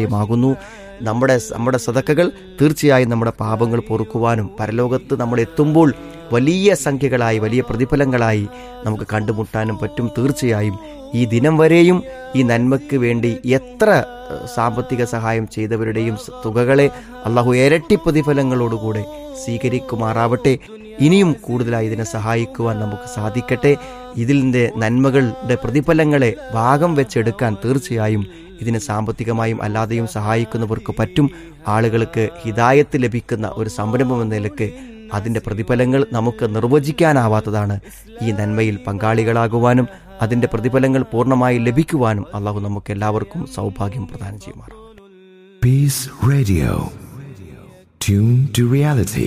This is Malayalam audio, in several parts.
കാര്യമാകുന്നു നമ്മുടെ നമ്മുടെ സതക്കകൾ തീർച്ചയായും നമ്മുടെ പാപങ്ങൾ പൊറുക്കുവാനും പരലോകത്ത് നമ്മൾ എത്തുമ്പോൾ വലിയ സംഖ്യകളായി വലിയ പ്രതിഫലങ്ങളായി നമുക്ക് കണ്ടുമുട്ടാനും പറ്റും തീർച്ചയായും ഈ ദിനം വരെയും ഈ നന്മയ്ക്ക് വേണ്ടി എത്ര ഏഹ്, സാമ്പത്തിക സഹായം ചെയ്തവരുടെയും സ- തുകകളെ അള്ളാഹു ഇരട്ടി പ്രതിഫലങ്ങളോടുകൂടെ സ്വീകരിക്കുമാറാവട്ടെ ഇനിയും കൂടുതലായി ഇതിനെ സഹായിക്കുവാൻ നമുക്ക് സാധിക്കട്ടെ ഇതിൻ്റെ നന്മകളുടെ പ്രതിഫലങ്ങളെ ഭാഗം വെച്ചെടുക്കാൻ തീർച്ചയായും ഇതിന് സാമ്പത്തികമായും അല്ലാതെയും സഹായിക്കുന്നവർക്ക് പറ്റും ആളുകൾക്ക് ഹിതായത്ത് ലഭിക്കുന്ന ഒരു സംരംഭം എന്ന നിലക്ക് അതിൻ്റെ പ്രതിഫലങ്ങൾ നമുക്ക് നിർവചിക്കാനാവാത്തതാണ് ഈ നന്മയിൽ പങ്കാളികളാകുവാനും അതിൻ്റെ പ്രതിഫലങ്ങൾ പൂർണ്ണമായി ലഭിക്കുവാനും അള്ളാഹു നമുക്ക് എല്ലാവർക്കും സൗഭാഗ്യം പ്രദാനം ചെയ്യുമാറാം Peace Radio. Tune to reality.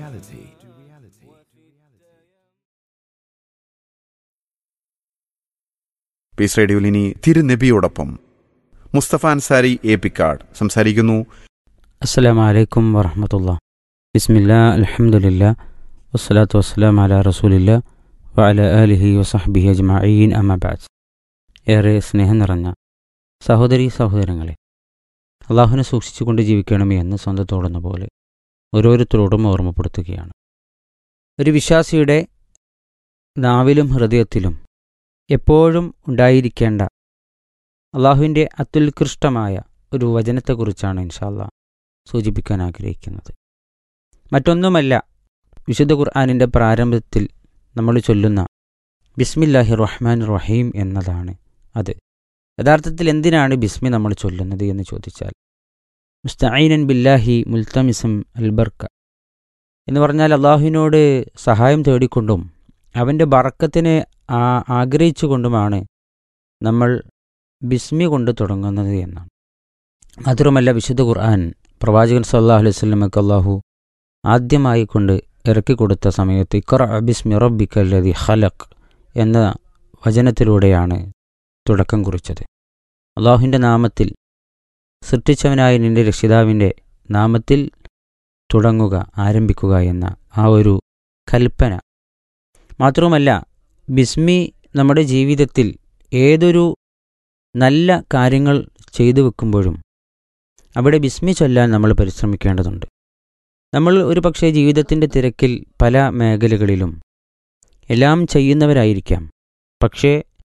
Peace റേഡിയോയിൽ ഇനി തിരുനബിയോടൊപ്പം മുസ്തഫ അൻസാരി എ പിക്കാട് സംസാരിക്കുന്നു അസ്സലാമു അലൈക്കും വറഹമത്തുള്ള ബിസ്മില്ല അൽഹംദുലില്ല വസ്സലാത്തു വസ്സലാം അല റസൂലില്ല വഅല ആലിഹി വസഹ്ബിഹി അജ്മഈൻ അമ്മബാദ് ഏറെ സ്നേഹം നിറഞ്ഞ സഹോദരി സഹോദരങ്ങളെ അള്ളാഹുവിനെ സൂക്ഷിച്ചുകൊണ്ട് ജീവിക്കണമേ എന്ന് സ്വന്തത്തോടുന്ന പോലെ ഓരോരുത്തരോടും ഓർമ്മപ്പെടുത്തുകയാണ് ഒരു വിശ്വാസിയുടെ നാവിലും ഹൃദയത്തിലും എപ്പോഴും ഉണ്ടായിരിക്കേണ്ട അള്ളാഹുവിൻ്റെ അത്യുത്കൃഷ്ടമായ ഒരു വചനത്തെക്കുറിച്ചാണ് ഇൻഷാല്ല സൂചിപ്പിക്കാൻ ആഗ്രഹിക്കുന്നത് മറ്റൊന്നുമല്ല വിശുദ്ധ ഖുർആാനിൻ്റെ പ്രാരംഭത്തിൽ നമ്മൾ ചൊല്ലുന്ന ബിസ്മില്ലാഹി റഹ്മാൻ റഹീം എന്നതാണ് അത് യഥാർത്ഥത്തിൽ എന്തിനാണ് ബിസ്മി നമ്മൾ ചൊല്ലുന്നത് എന്ന് ചോദിച്ചാൽ മുസ്തഈനൻ ബില്ലാഹി മുൽത്തമിസം അൽബർക്ക എന്ന് പറഞ്ഞാൽ അള്ളാഹുവിനോട് സഹായം തേടിക്കൊണ്ടും അവൻ്റെ ബറക്കത്തിനെ ആ- ആഗ്രഹിച്ചുകൊണ്ടുമാണ് നമ്മൾ ബിസ്മി കൊണ്ട് തുടങ്ങുന്നത് എന്നാണ് മാത്രമല്ല വിശുദ്ധ ഖുർആൻ പ്രവാചകൻ സല്ലാഹു അലൈഹി സ്വലമക്ക് അള്ളാഹു ആദ്യമായി കൊണ്ട് ഇറക്കിക്കൊടുത്ത സമയത്ത് ഇക്കറ ബിസ്മി റബ്ബിക്കല്ലതി ഖലഖ് എന്ന വചനത്തിലൂടെയാണ് തുടക്കം കുറിച്ചത് അള്ളാഹുവിൻ്റെ നാമത്തിൽ സൃഷ്ടിച്ചവനായ നിന്റെ രക്ഷിതാവിൻ്റെ നാമത്തിൽ തുടങ്ങുക ആരംഭിക്കുക എന്ന ആ ഒരു കൽപ്പന മാത്രവുമല്ല ബിസ്മി നമ്മുടെ ജീവിതത്തിൽ ഏതൊരു നല്ല കാര്യങ്ങൾ ചെയ്തു വെക്കുമ്പോഴും അവിടെ ബിസ്മി ചൊല്ലാൻ നമ്മൾ പരിശ്രമിക്കേണ്ടതുണ്ട് നമ്മൾ ഒരു പക്ഷേ ജീവിതത്തിൻ്റെ തിരക്കിൽ പല മേഖലകളിലും എല്ലാം ചെയ്യുന്നവരായിരിക്കാം പക്ഷേ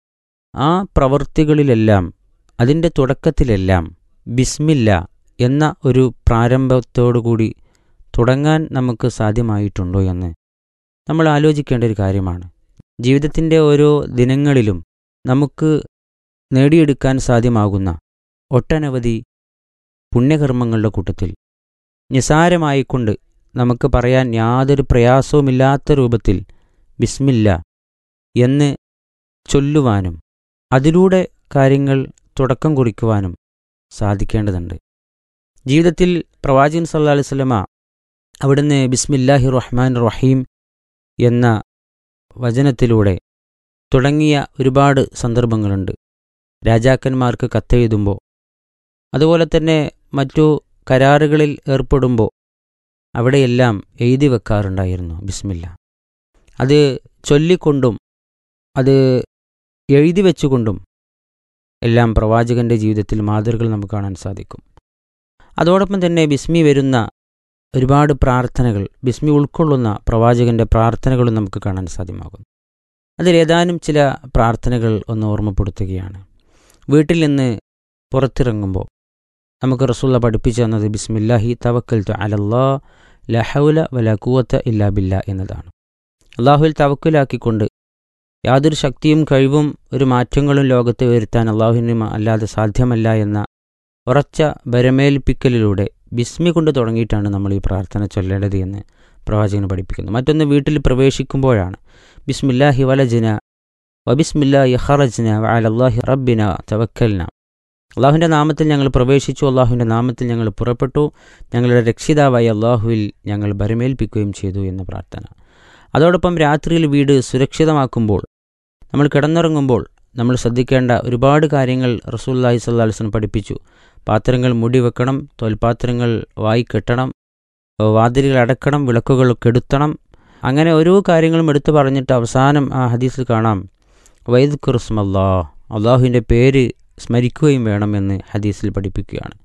ആ പ്രവൃത്തികളിലെല്ലാം അതിൻ്റെ തുടക്കത്തിലെല്ലാം ബിസ്മില്ല എന്ന ഒരു പ്രാരംഭത്തോടുകൂടി തുടങ്ങാൻ നമുക്ക് സാധ്യമായിട്ടുണ്ടോ എന്ന് നമ്മൾ ആലോചിക്കേണ്ട ഒരു കാര്യമാണ് ജീവിതത്തിൻ്റെ ഓരോ ദിനങ്ങളിലും നമുക്ക് നേടിയെടുക്കാൻ സാധ്യമാകുന്ന ഒട്ടനവധി പുണ്യകർമ്മങ്ങളുടെ കൂട്ടത്തിൽ നിസാരമായിക്കൊണ്ട് നമുക്ക് പറയാൻ യാതൊരു പ്രയാസവുമില്ലാത്ത രൂപത്തിൽ ബിസ്മില്ല എന്ന് ചൊല്ലുവാനും അതിലൂടെ കാര്യങ്ങൾ തുടക്കം കുറിക്കുവാനും സാധിക്കേണ്ടതുണ്ട് ജീവിതത്തിൽ പ്രവാചകൻ സല്ലാ അലൈഹി സ്വലമ അവിടുന്ന് ബിസ്മില്ലാഹി റഹ്മാൻ റഹീം എന്ന വചനത്തിലൂടെ തുടങ്ങിയ ഒരുപാട് സന്ദർഭങ്ങളുണ്ട് രാജാക്കന്മാർക്ക് കത്തെഴുതുമ്പോൾ അതുപോലെ തന്നെ മറ്റു കരാറുകളിൽ ഏർപ്പെടുമ്പോൾ അവിടെയെല്ലാം എഴുതി വെക്കാറുണ്ടായിരുന്നു ബിസ്മില്ല അത് ചൊല്ലിക്കൊണ്ടും അത് എഴുതി വെച്ചുകൊണ്ടും എല്ലാം പ്രവാചകന്റെ ജീവിതത്തിൽ മാതൃകൾ നമുക്ക് കാണാൻ സാധിക്കും അതോടൊപ്പം തന്നെ ബിസ്മി വരുന്ന ഒരുപാട് പ്രാർത്ഥനകൾ ബിസ്മി ഉൾക്കൊള്ളുന്ന പ്രവാചകന്റെ പ്രാർത്ഥനകളും നമുക്ക് കാണാൻ സാധ്യമാകും അതിലേതാനും ചില പ്രാർത്ഥനകൾ ഒന്ന് ഓർമ്മപ്പെടുത്തുകയാണ് വീട്ടിൽ നിന്ന് പുറത്തിറങ്ങുമ്പോൾ നമുക്ക് റസൂള്ള പഠിപ്പിച്ചു തന്നത് ബിസ്മില്ലാഹി തവക്കൽ അലല്ലാ ലഹൗല വല കൂവത്ത ഇല്ലാ ബില്ല എന്നതാണ് അള്ളാഹുവിൽ തവക്കലാക്കിക്കൊണ്ട് യാതൊരു ശക്തിയും കഴിവും ഒരു മാറ്റങ്ങളും ലോകത്ത് വരുത്താൻ അള്ളാഹുവിന് അല്ലാതെ സാധ്യമല്ല എന്ന ഉറച്ച ബരമേൽപ്പിക്കലിലൂടെ ബിസ്മി കൊണ്ട് തുടങ്ങിയിട്ടാണ് നമ്മൾ ഈ പ്രാർത്ഥന ചൊല്ലേണ്ടത് എന്ന് പ്രവാചകൻ പഠിപ്പിക്കുന്നു മറ്റൊന്ന് വീട്ടിൽ പ്രവേശിക്കുമ്പോഴാണ് ബിസ്മില്ലാഹി വലജന വബിസ്മില്ലാഹി ഖറജ്ന വഅലല്ലാഹി റബ്ബിന തവക്കൽന അള്ളാഹുവിൻ്റെ നാമത്തിൽ ഞങ്ങൾ പ്രവേശിച്ചു അള്ളാഹുവിൻ്റെ നാമത്തിൽ ഞങ്ങൾ പുറപ്പെട്ടു ഞങ്ങളുടെ രക്ഷിതാവായ അള്ളാഹുവിൽ ഞങ്ങൾ ബരമേൽപ്പിക്കുകയും ചെയ്തു എന്ന പ്രാർത്ഥന അതോടൊപ്പം രാത്രിയിൽ വീട് സുരക്ഷിതമാക്കുമ്പോൾ നമ്മൾ കിടന്നുറങ്ങുമ്പോൾ നമ്മൾ ശ്രദ്ധിക്കേണ്ട ഒരുപാട് കാര്യങ്ങൾ റസൂല്ലാഹി സ്വല്ലാസ്ലം പഠിപ്പിച്ചു പാത്രങ്ങൾ മൂടി വെക്കണം തോൽപാത്രങ്ങൾ വായി കെട്ടണം വാതിലുകൾ അടക്കണം വിളക്കുകൾ കെടുത്തണം അങ്ങനെ ഓരോ കാര്യങ്ങളും എടുത്തു പറഞ്ഞിട്ട് അവസാനം ആ ഹദീസിൽ കാണാം വൈദ് കുറുസ്മല്ലാ അള്ളാഹുവിൻ്റെ പേര് സ്മരിക്കുകയും വേണമെന്ന് ഹദീസിൽ പഠിപ്പിക്കുകയാണ്